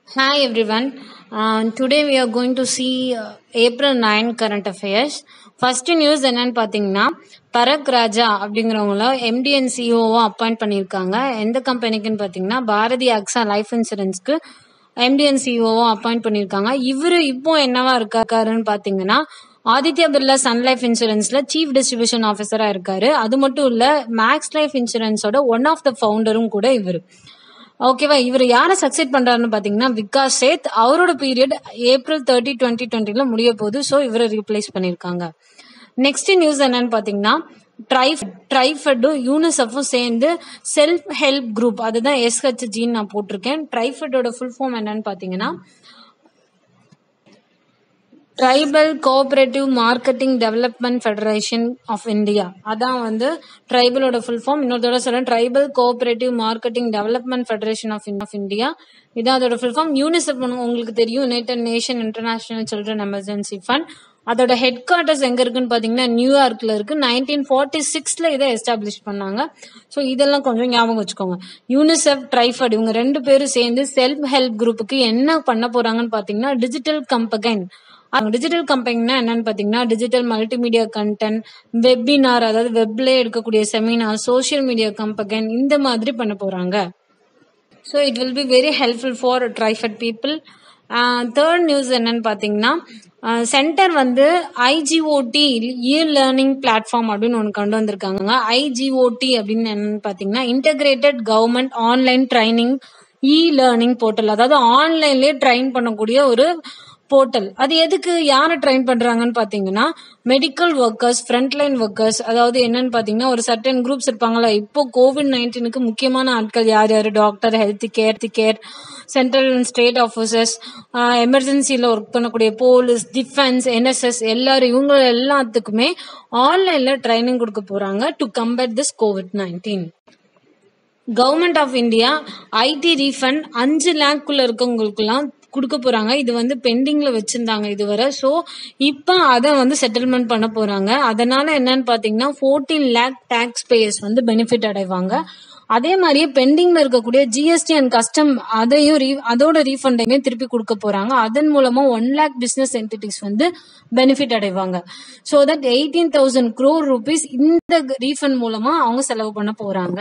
Hi everyone. Uh, today we are going to see uh, April 9 current affairs. First news என்னன்னு பார்த்தீங்கன்னா பரக் ராஜா அப்படிங்கிறவங்கள MD and சிஓவா appoint பண்ணியிருக்காங்க எந்த கம்பெனிக்குன்னு பார்த்தீங்கன்னா பாரதி அக்ஸா லைஃப் இன்சூரன்ஸ்க்கு எம்டிஎன் சிஓவா அப்பாயிண்ட் பண்ணியிருக்காங்க இவரு இப்போ என்னவா இருக்காருன்னு பார்த்தீங்கன்னா ஆதித்யா பிர்லா சன் லைஃப் இன்சூரன்ஸ்ல சீஃப் டிஸ்ட்ரிபியூஷன் ஆஃபீஸரா இருக்காரு அது மட்டும் இல்ல மேக்ஸ் லைஃப் இன்சூரன்ஸோட ஒன் ஆஃப் த ஃபவுண்டரும் கூட இவர் ஓகேவா இவர் யாரை சக்செட் பண்றாருன்னு பாத்தீங்கன்னா விகாஸ் சேத் அவரோட பீரியட் ஏப்ரல் தேர்ட்டி டுவெண்ட்டி டுவெண்ட்டில முடிய போகுது ஸோ இவரை ரீப்ளேஸ் பண்ணிருக்காங்க நெக்ஸ்ட் நியூஸ் என்னன்னு பாத்தீங்கன்னா ட்ரைஃப் ட்ரைஃபடும் யூனிசெஃபும் சேர்ந்து செல்ஃப் ஹெல்ப் குரூப் அதுதான் எஸ்ஹெச்ஜின்னு நான் போட்டிருக்கேன் ட்ரைஃபடோட ஃபுல் ஃபார்ம் என்னன்னு பாத்தீங்கன்னா tribal cooperative marketing development federation of India அதான் வந்து ட்ரைபலோட ஃபுல் ஃபார்ம் இன்னொரு தடவை சொல்றேன் tribal cooperative marketing development federation of of India இதான் அதோட ஃபுல் ஃபார்ம் யூனிசெஃப் உங்களுக்கு தெரியும் united nation international children emergency fund அதோட ஹெட் குவார்ட்டர்ஸ் எங்க இருக்குன்னு பாத்தீங்கன்னா நியூயார்க்ல இருக்கு நைன்டீன் ஃபார்ட்டி சிக்ஸ்ல இதை எஸ்டாப்ளிஷ் பண்ணாங்க ஸோ இதெல்லாம் கொஞ்சம் ஞாபகம் வச்சுக்கோங்க யூனிசெஃப் ட்ரைஃபட் இவங்க ரெண்டு பேரும் சேர்ந்து செல்ஃப் ஹெல்ப் குரூப்புக்கு என்ன பண்ண போறாங்கன்னு பாத்தீங்கன்னா டிஜிட்டல் கம்பகைன் டிஜிட்டல் கம்பெனினா என்னன்னு பாத்தீங்கன்னா டிஜிட்டல் மல்டிமீடியா கண்டென்ட் வெபினார் அதாவது வெப்ல எடுக்கக்கூடிய செமினார் சோஷியல் மீடியா கம்பெகன் இந்த மாதிரி பண்ண போறாங்க so it will be very helpful for TRIFED people third news என்னன்னு பார்த்தீங்கன்னா சென்டர் வந்து ஐஜிஓடி இ லேர்னிங் பிளாட்ஃபார்ம் அப்படின்னு ஒன்று கொண்டு வந்திருக்காங்க ஐஜிஓடி அப்படின்னு என்னன்னு பார்த்தீங்கன்னா integrated government online training e learning portal அதாவது ஆன்லைன்லேயே ட்ரைன் பண்ணக்கூடிய ஒரு போர்ட்டல் அது எதுக்கு யாரை ட்ரெயின் பண்றாங்கன்னு பாத்தீங்கன்னா மெடிக்கல் ஒர்க்கர்ஸ் ஃப்ரண்ட்லைன் ஒர்க்கர்ஸ் அதாவது என்னன்னு பாத்தீங்கன்னா ஒரு சர்டன் குரூப்ஸ் இருப்பாங்களா இப்போ கோவிட் நைன்டீனுக்கு முக்கியமான ஆட்கள் யார் யாரு doctor health care care central and state officers எமர்ஜென்சில ஒர்க் பண்ணக்கூடிய போலீஸ் டிஃபென்ஸ் என்எஸ்எஸ் எல்லாரும் இவங்க எல்லாத்துக்குமே ஆன்லைன்ல ட்ரைனிங் கொடுக்க போறாங்க to combat this COVID nineteen government of India IT refund அஞ்சு லேக்குள்ள இருக்கவங்களுக்குலாம் கொடுக்க போறாங்க இது வந்து பெண்டிங்ல வச்சிருந்தாங்க இதுவரை ஸோ இப்போ அதை வந்து செட்டில்மெண்ட் பண்ண போறாங்க அதனால என்னன்னு பாத்தீங்கன்னா ஃபோர்டீன் லேக் டேக்ஸ் பேயர்ஸ் வந்து பெனிஃபிட் அடைவாங்க அதே மாதிரியே பெண்டிங்ல இருக்கக்கூடிய ஜிஎஸ்டி அண்ட் கஸ்டம் அதையும் அதோட ரீஃபண்டையுமே திருப்பி கொடுக்க போறாங்க அதன் மூலமா ஒன் லேக் பிசினஸ் என்டிட்டிஸ் வந்து பெனிஃபிட் அடைவாங்க so that eighteen thousand crore rupees இந்த ரீஃபண்ட் மூலமா அவங்க செலவு பண்ண போறாங்க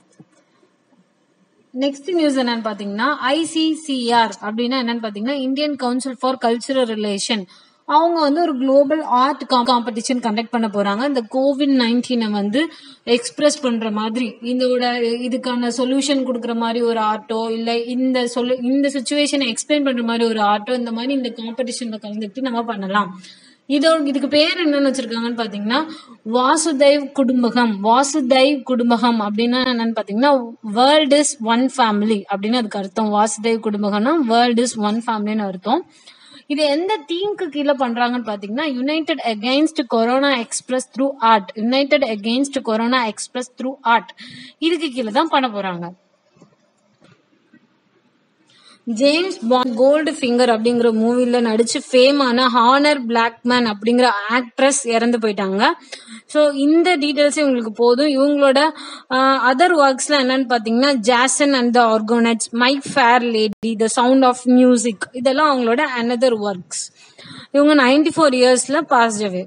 நெக்ஸ்ட் நியூஸ் என்னன்னு பாத்தீங்கன்னா ஐசிசிஆர் அப்படின்னா என்னன்னு பாத்தீங்கன்னா Indian council for cultural relation அவங்க வந்து ஒரு குளோபல் ஆர்ட் காம்படிஷன் கண்டக்ட் பண்ண போறாங்க இந்த கோவிட் நைன்டீனை வந்து எக்ஸ்பிரஸ் பண்ற மாதிரி இதோட இதுக்கான சொல்யூஷன் கொடுக்குற மாதிரி ஒரு ஆர்ட்டோ இல்ல இந்த சொல்லு இந்த சுச்சுவேஷனை எக்ஸ்பிளைன் பண்ற மாதிரி ஒரு ஆர்ட்டோ இந்த மாதிரி இந்த காம்படிஷன்ல கலந்துட்டு நம்ம பண்ணலாம் இதோ இதுக்கு பேர் என்னன்னு வச்சிருக்காங்கன்னு பாத்தீங்கன்னா வாசுதைவ் குடும்பகம் வாசுதைவ் குடும்பகம் அப்படின்னா என்னன்னு பாத்தீங்கன்னா வேர்ல்ட் இஸ் ஒன் ஃபேமிலி அப்படின்னு அதுக்கு அர்த்தம் வாசுதைவ் குடும்பகம்னா வேர்ல்ட் இஸ் ஒன் ஃபேமிலின்னு அர்த்தம் இது எந்த தீம்க்கு கீழே பண்றாங்கன்னு பாத்தீங்கன்னா united against corona express through art united against corona express through art இதுக்கு கீழே தான் பண்ண போறாங்க ஜேம்ஸ் பாண்ட் கோல்டு ஃபிங்கர் அப்படிங்கிற மூவில நடிச்சு ஃபேமான ஹானர் பிளாக்மேன் அப்படிங்கிற ஆக்ட்ரஸ் இறந்து போயிட்டாங்க ஸோ இந்த டீட்டெயில்ஸே உங்களுக்கு போதும் இவங்களோட அதர் ஒர்க்ஸ்ல என்னன்னு பாத்தீங்கன்னா Jason and the Argonauts my fair lady the sound of music இதெல்லாம் அவங்களோட அனதர் ஒர்க்ஸ் இவங்க நைன்டி ஃபோர் இயர்ஸ்ல பாஸ்ட் அவே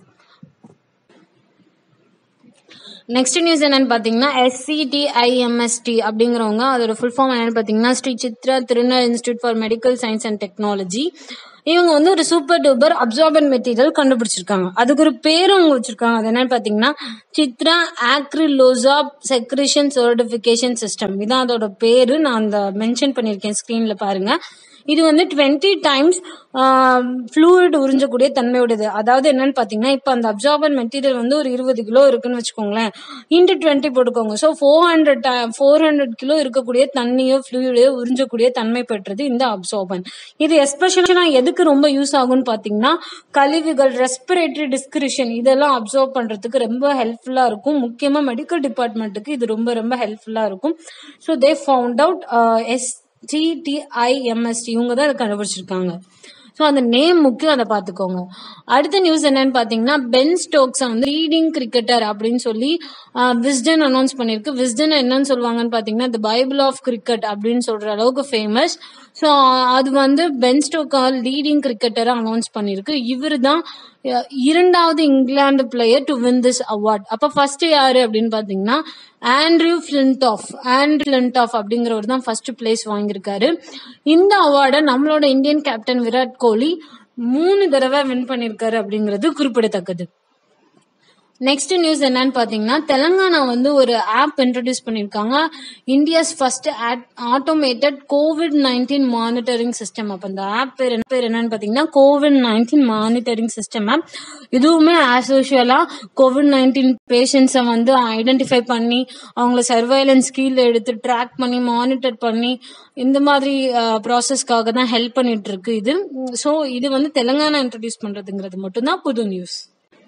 நெக்ஸ்ட் நியூஸ் என்னன்னு பாத்தீங்கன்னா எஸ்சிடிஐஎம்எஸ்டி அப்படிங்கிறவங்க அதோட ஃபுல் ஃபார்ம் என்னன்னு பாத்தீங்கன்னா Sree Chitra Thirunal institute for medical science and technology இவங்க வந்து ஒரு சூப்பர் டூப்பர் அப்சார்பன் மெட்டீரியல் கண்டுபிடிச்சிருக்காங்க அதுக்கு ஒரு பேரும் அவங்க வச்சிருக்காங்க அது என்னன்னு பாத்தீங்கன்னா Chitra acrylosorb secretion certification system இதான் அதோட பேரு நான் அந்த மென்ஷன் பண்ணிருக்கேன் ஸ்கிரீன்ல பாருங்க இது வந்து டுவெண்ட்டி டைம்ஸ் ஃப்ளூயிட் உறிஞ்சக்கூடிய தன்மையுடையது அதாவது என்னன்னு பாத்தீங்கன்னா இப்போ அந்த அப்சார்பன் மெட்டீரியல் வந்து ஒரு இருபது கிலோ இருக்குன்னு வச்சுக்கோங்களேன் இன்டு டுவெண்ட்டி போட்டுக்கோங்க so four hundred four hundred kilo இருக்கக்கூடிய தண்ணியோ ஃப்ளூயிடையோ உறிஞ்சக்கூடிய தன்மை பெற்றது இந்த அப்சார்பன் இது எஸ்பெஷலா எதுக்கு ரொம்ப யூஸ் ஆகும்னு பாத்தீங்கன்னா கழிவுகள் ரெஸ்பிரேட்டரி டிஸ்கிரிஷன் இதெல்லாம் அப்சர்வ் பண்றதுக்கு ரொம்ப ஹெல்ப்ஃபுல்லா இருக்கும் முக்கியமா மெடிக்கல் டிபார்ட்மெண்ட்டுக்கு இது ரொம்ப ரொம்ப ஹெல்ப்ஃபுல்லா இருக்கும் so they found out SCTIMST இவங்க தான் அதை கண்டுபிடிச்சிருக்காங்க ஸோ அந்த நேம் முக்கியம் அதை பார்த்துக்கோங்க அடுத்த நியூஸ் என்னன்னு பார்த்தீங்கன்னா பென் ஸ்டோக்ஸை வந்து லீடிங் கிரிக்கெட்டர் அப்படின்னு சொல்லி விஸ்டன் அனௌன்ஸ் பண்ணியிருக்கு விஸ்டன் என்னன்னு சொல்லுவாங்கன்னு பார்த்தீங்கன்னா த பைபிள் ஆஃப் கிரிக்கெட் அப்படின்னு சொல்ற அளவுக்கு ஃபேமஸ் ஸோ அது வந்து பென் ஸ்டோக்கா லீடிங் கிரிக்கெட்டரை அனௌன்ஸ் பண்ணியிருக்கு இவர் தான் இரண்டாவது இங்கிலாந்து player to win this award அப்ப ஃபர்ஸ்ட் யாரு அப்படின்னு பாத்தீங்கன்னா Andrew Flintoff Andrew Flintoff அப்படிங்கிறவர் தான் ஃபர்ஸ்ட் பிளேஸ் வாங்கியிருக்காரு இந்த அவார்டை நம்மளோட இந்தியன் கேப்டன் விராட் கோலி மூணு தடவை வின் பண்ணியிருக்காரு அப்படிங்கிறது குறிப்பிடத்தக்கது நெக்ஸ்ட் நியூஸ் என்னன்னு பாத்தீங்கன்னா தெலங்கானா வந்து ஒரு ஆப் இன்ட்ரடியூஸ் பண்ணிருக்காங்க India's first automated COVID nineteen monitoring system அப்ப இந்த ஆப் பேர் என்ன பேர் என்னன்னு பாத்தீங்கன்னா COVID nineteen monitoring system app இதுவுமே ஆஸ் யூஷுவலா கோவிட் நைன்டீன் பேஷண்ட்ஸை வந்து ஐடென்டிஃபை பண்ணி அவங்கள சர்வைலன்ஸ் கீழே எடுத்து ட்ராக் பண்ணி மானிட்டர் பண்ணி இந்த மாதிரி ப்ராசஸ்க்காக தான் ஹெல்ப் பண்ணிட்டு இருக்கு இது ஸோ இது வந்து தெலங்கானா இன்ட்ரடியூஸ் பண்றதுங்கிறது மட்டும்தான் புது news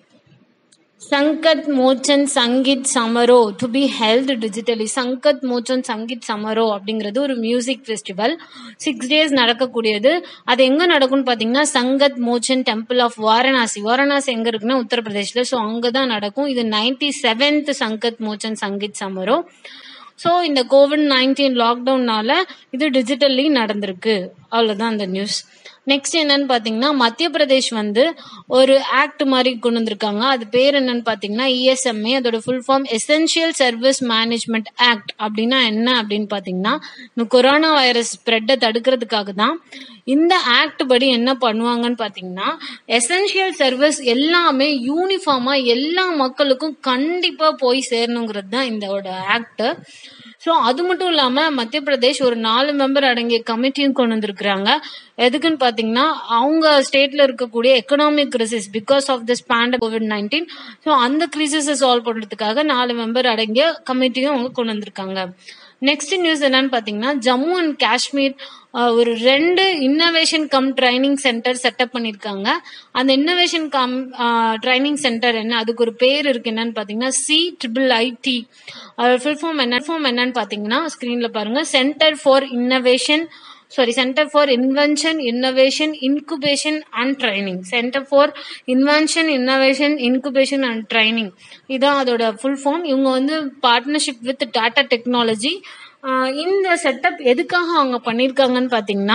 Sankat Mochan Sangeet Samaroh to be held digitally Sankat Mochan Sangeet சமரோ அப்படிங்கிறது ஒரு மியூசிக் ஃபெஸ்டிவல் சிக்ஸ் டேஸ் நடக்கக்கூடியது அது எங்க நடக்கும்னு பாத்தீங்கன்னா சங்கத் மோச்சன் டெம்பிள் ஆஃப் வாரணாசி வாரணாசி எங்க இருக்குன்னா உத்தரப்பிரதேஷ்ல ஸோ அங்கதான் நடக்கும் இது ninety seventh Sankat Mochan Sangeet Samaroh so இந்த கோவிட் நைன்டீன் லாக்டவுன்னால இது டிஜிட்டல்லி நடந்திருக்கு அவ்வளோதான் அந்த நியூஸ் நெக்ஸ்ட் என்னன்னு பாத்தீங்கன்னா மத்திய பிரதேஷ் வந்து ஒரு ஆக்ட் மாதிரி கொண்டு வந்திருக்காங்க அது பேர் என்னன்னு பாத்தீங்கன்னா இஎஸ்எம்ஏ அதோட full form essential service management act அப்படின்னா என்ன அப்படின்னு பாத்தீங்கன்னா இந்த கொரோனா வைரஸ் ஸ்ப்ரெட்டை தடுக்கிறதுக்காக தான் இந்த ஆக்ட் படி என்ன பண்ணுவாங்கன்னு பாத்தீங்கன்னா எசென்ஷியல் சர்வீஸ் எல்லாமே யூனிஃபார்மா எல்லா மக்களுக்கும் கண்டிப்பா போய் சேரணுங்கிறது தான் இதோட ஆக்ட் ஸோ அது மட்டும் இல்லாம மத்திய பிரதேஷ் ஒரு நாலு மெம்பர் அடங்கிய கமிட்டியும் கொண்டு வந்திருக்கிறாங்க எதுக்குன்னு பாத்தீங்கன்னா அவங்க ஸ்டேட்ல இருக்கக்கூடிய economic crisis because of this pandemic COVID nineteen so அந்த கிரிசிஸை சால்வ் பண்றதுக்காக நாலு மெம்பர் அடங்கிய கமிட்டியும் அவங்க கொண்டு வந்திருக்காங்க நெக்ஸ்ட் நியூஸ் என்னன்னு பாத்தீங்கன்னா ஜம்மு அண்ட் காஷ்மீர் ஒரு ரெண்டு innovation cum training centre setup பண்ணிருக்காங்க அந்த இன்னோவேஷன் கம் ட்ரைனிங் சென்டர் என்ன அதுக்கு ஒரு பேர் இருக்கு என்னன்னு பாத்தீங்கன்னா C triple IT full form என்ன ஃபார்ம் என்னன்னு பாத்தீங்கன்னா ஸ்கிரீன்ல பாருங்க centre for innovation sorry centre for invention innovation incubation and training centre for invention innovation incubation and training இதான் அதோட ஃபுல் ஃபார்ம் இவங்க வந்து பார்ட்னர்ஷிப் வித் டாடா டெக்னாலஜி இந்த செட்டப் எதுக்காக அவங்க பண்ணியிருக்காங்கன்னு பார்த்தீங்கன்னா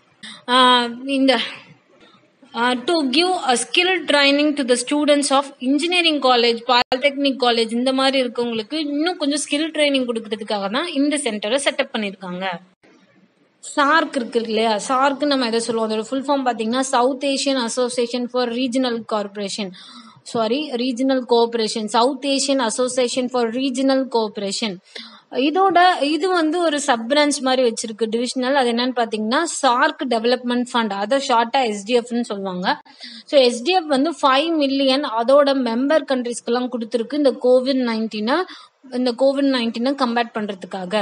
இந்த to give a skill training to the students of engineering college polytechnic college இந்த மாதிரி இருக்கவங்களுக்கு இன்னும் கொஞ்சம் ஸ்கில் ட்ரைனிங் கொடுக்கறதுக்காக தான் இந்த சென்டரை செட்டப் பண்ணியிருக்காங்க சார்க் இருக்கு இல்லையா சார்க் நம்ம எதை சொல்லுவோம் அதோட ஃபுல் ஃபார்ம் பார்த்தீங்கன்னா South Asian association for regional corporation sorry regional cooperation South Asian association for regional cooperation இதோட இது வந்து ஒரு சப் பிரான்ச் மாதிரி வச்சிருக்கு டிவிஷனல் அது என்னன்னு பாத்தீங்கன்னா சார்க் டெவலப்மெண்ட் ஃபண்ட் அதை ஷார்ட்டா எஸ்டிஎஃப்னு சொல்லுவாங்க ஸோ எஸ்டிஎஃப் வந்து ஃபைவ் மில்லியன் அதோட மெம்பர் கண்ட்ரிஸ்க்கெல்லாம் கொடுத்துருக்கு இந்த கோவிட் நைன்டீனை இந்த கோவிட் நைன்டீனை கம்பேட் பண்றதுக்காக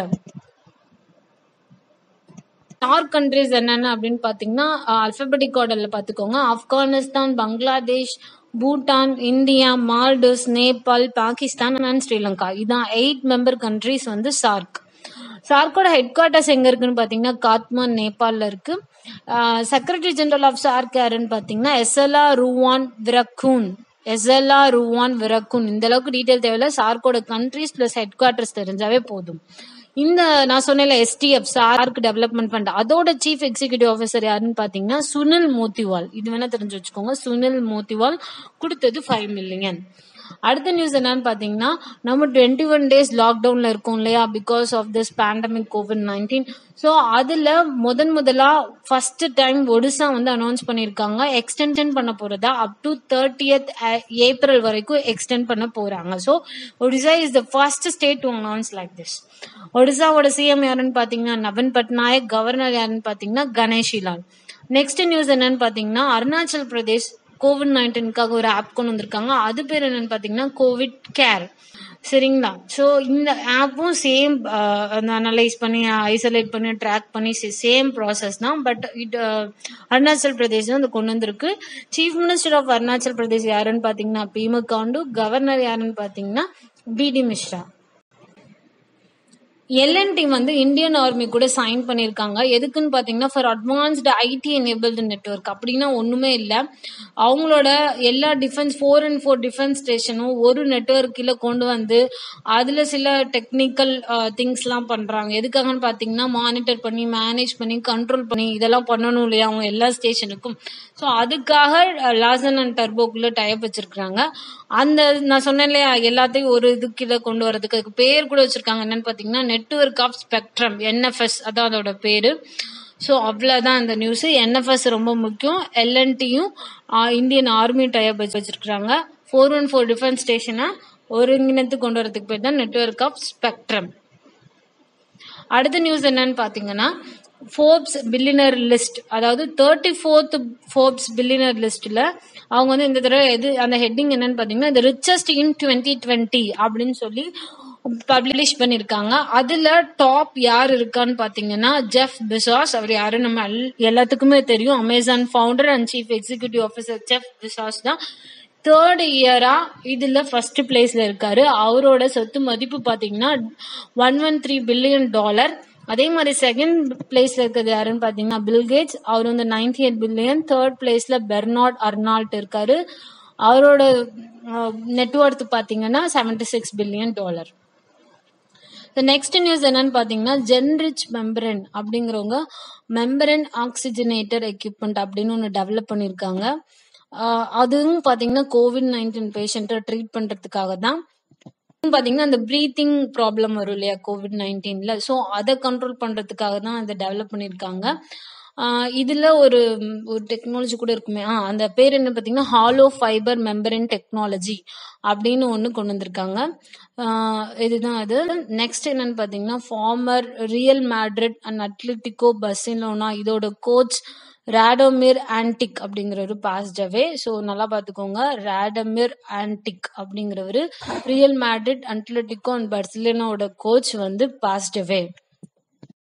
சார்க் கண்ட்ரிஸ் என்னென்ன அப்படின்னு பாத்தீங்கன்னா அல்பபெட்டிக் ஆர்டர்ல பாத்துக்கோங்க ஆப்கானிஸ்தான் பங்களாதேஷ் பூட்டான் இந்தியா மால்டிவ்ஸ் நேபாள் பாகிஸ்தான் அண்ட் ஸ்ரீலங்கா இதான் எயிட் மெம்பர் கண்ட்ரிஸ் வந்து சார்க் சார்க்கோட ஹெட் குவார்ட்டர்ஸ் எங்க இருக்குன்னு பாத்தீங்கன்னா காத்மான் நேபாள்ல இருக்கு செக்ரட்டரி ஜெனரல் ஆஃப் சார்க் யாருன்னு பாத்தீங்கன்னா எஸ்எல்ஆ ரூவான் விரக்கூன் எஸ்எல்ஆ ரூவான் விரக்கூன் இந்த அளவுக்கு டீடைல் தேவையில்ல சார்க்கோட கண்ட்ரிஸ் பிளஸ் ஹெட் குவார்ட்டர்ஸ் தெரிஞ்சாவே போதும் இந்த நான் சொன்னேன்ல எஸ்டிஎஃப் சார்க் டெவலப்மெண்ட் ஃபண்ட் அதோட சீஃப் எக்ஸிகியூட்டிவ் ஆஃபீஸர் யாருன்னு பாத்தீங்கன்னா சுனில் மோத்திவால் இது வேணா தெரிஞ்சு வச்சுக்கோங்க சுனில் மோத்திவால் கொடுத்தது ஃபைவ் மில்லியன் அடுத்த நியூஸ் என்னன்னு பாத்தீங்கன்னா நம்ம டுவெண்ட்டி ஒன் டேஸ் லாக்டவுன்ல இருக்கோம் இல்லையா because of this pandemic COVID nineteen so அதுல முதன் முதலா ஃபர்ஸ்ட் டைம் ஒடிசா வந்து அனௌன்ஸ் பண்ணிருக்காங்க எக்ஸ்டென்ஷன் பண்ண போறதா அப் டு தேர்ட்டியத் ஏப்ரல் வரைக்கும் எக்ஸ்டெண்ட் பண்ண போறாங்க so Odisha is the first state to announce like this ஒடிசாவோட சிஎம் யாருன்னு பாத்தீங்கன்னா நவீன் பட்நாயக் கவர்னர் யாருன்னு பாத்தீங்கன்னா கணேஷிலால் நெக்ஸ்ட் நியூஸ் என்னன்னு பாத்தீங்கன்னா அருணாச்சல் பிரதேஷ் கோவிட் நைன்டீனுக்காக ஒரு ஆப் கொண்டு வந்திருக்காங்க அது பேர் என்னன்னு பாத்தீங்கன்னா கோவிட் கேர் சரிங்களா ஸோ இந்த ஆப்பும் சேம் அனலைஸ் பண்ணி ஐசோலேட் பண்ணி ட்ராக் பண்ணி சேம் ப்ராசஸ் தான் பட் இட் அருணாச்சல் பிரதேஷ் வந்து கொண்டு வந்திருக்கு chief minister of Arunachal Pradesh யாருன்னு பாத்தீங்கன்னா பீம காண்டு கவர்னர் யாருன்னு பாத்தீங்கன்னா பிடி மிஸ்ரா எல்என்டி வந்து இந்தியன் ஆர்மி கூட சைன் பண்ணியிருக்காங்க எதுக்குன்னு பார்த்தீங்கன்னா for advanced IT enabled network அப்படின்னா ஒன்றுமே இல்லை அவங்களோட எல்லா defence force and force defence ஸ்டேஷனும் ஒரு நெட்ஒர்க்கில் கொண்டு வந்து அதில் சில டெக்னிக்கல் திங்ஸ்லாம் பண்ணுறாங்க எதுக்காகன்னு பார்த்தீங்கன்னா மானிட்டர் பண்ணி மேனேஜ் பண்ணி கண்ட்ரோல் பண்ணி இதெல்லாம் பண்ணணும் இல்லையா அவங்க எல்லா ஸ்டேஷனுக்கும் ஸோ அதுக்காக லாசன் அண்ட் டர்போக்குள்ள டைப் வச்சிருக்காங்க அந்த நான் சொன்னேன் இல்லையா எல்லாத்தையும் ஒரு இது கீழே கொண்டு வரதுக்கு அதுக்கு பேர் கூட வச்சிருக்காங்க என்னன்னு பார்த்தீங்கன்னா நெட்ஒர்க் ஆஃப் ஸ்பெக்ட்ரம் என்எஃப்எஸ் அதான் அதோட பேரு ஸோ அவ்வளோதான் அந்த நியூஸ் என்எஃப்எஸ் ரொம்ப முக்கியம் எல்என்டியும் இந்தியன் ஆர்மி டைப் வச்சு வச்சிருக்காங்க ஃபோர் ஒன் ஃபோர் டிஃபென்ஸ் ஸ்டேஷனை ஒருங்கிணைத்து கொண்டு வரதுக்கு பேர் தான் நெட்ஒர்க் ஆஃப் ஸ்பெக்ட்ரம் அடுத்த நியூஸ் என்னன்னு பார்த்தீங்கன்னா ஃபோர்ப்ஸ் பில்லியனர் லிஸ்ட் அதாவது தேர்ட்டி ஃபோர்த் ஃபோர்ப்ஸ் பில்லியனர் லிஸ்ட்டில் அவங்க வந்து இந்த தடவை எது அந்த ஹெட்டிங் என்னன்னு பார்த்தீங்கன்னா இந்த ரிச்சஸ்ட் இன் டுவெண்ட்டி டுவெண்ட்டி அப்படின்னு சொல்லி பப்ளிஷ் பண்ணியிருக்காங்க அதில் டாப் யார் இருக்கான்னு பார்த்தீங்கன்னா ஜெஃப் பிசாஸ் அவர் யாரு நம்ம எல்- எல்லாத்துக்குமே தெரியும் Amazon founder and chief executive officer Jeff Bezos தான் தேர்ட் இயரா இதுல ஃபர்ஸ்ட் பிளேஸ்ல இருக்காரு அவரோட சொத்து மதிப்பு பாத்தீங்கன்னா one one three billion dollar அதே மாதிரி செகண்ட் பிளேஸ்ல இருக்கிறது யாருன்னு பாத்தீங்கன்னா பில்கேட்ஸ் அவர் வந்து நைன்டி எயிட் பில்லியன் தேர்ட் பிளேஸ்ல பெர்னாட் அர்னால்ட் இருக்காரு அவரோட நெட்ஒர்த் பாத்தீங்கன்னா seventy six billion dollar next news என்னன்னு பாத்தீங்கன்னா ஜென்ரிச் மெம்பரன் அப்படிங்கிறவங்க மெம்பரன் ஆக்சிஜனேட்டர் எக்யூப்மெண்ட் அப்படின்னு ஒன்று டெவலப் பண்ணியிருக்காங்க ஆஹ் அதுவும் பாத்தீங்கன்னா கோவிட் நைன்டீன் பேஷண்ட்டை ட்ரீட் பண்றதுக்காக தான் பாத்தீங்கன்னா அந்த ப்ரீத்திங் ப்ராப்ளம் வரும் இல்லையா கோவிட் நைன்டீன்ல ஸோ அதை கண்ட்ரோல் பண்றதுக்காக தான் அதை டெவலப் பண்ணியிருக்காங்க ஆஹ் இதுல ஒரு ம், ஒரு டெக்னாலஜி கூட இருக்குமே ஆ அந்த பேர் என்ன பார்த்தீங்கன்னா ஹாலோ ஃபைபர் மெம்பரின் டெக்னாலஜி அப்படின்னு ஒன்று கொண்டு வந்திருக்காங்க ஆஹ் இதுதான் அது நெக்ஸ்ட் என்னன்னு பார்த்தீங்கன்னா former Real Madrid and Atletico Barcelona இதோட கோச் ராடோமிர் ஆன்டிக் அப்படிங்கிறவர் பாஸ்ட் அவே ஸோ நல்லா பார்த்துக்கோங்க ராடமிர் ஆன்டிக் அப்படிங்கிறவர் ரியல் மேட்ரிட் அட்லெட்டிகோ அண்ட் பர்சிலோனாவோட கோச் வந்து பாஸ்ட் அவே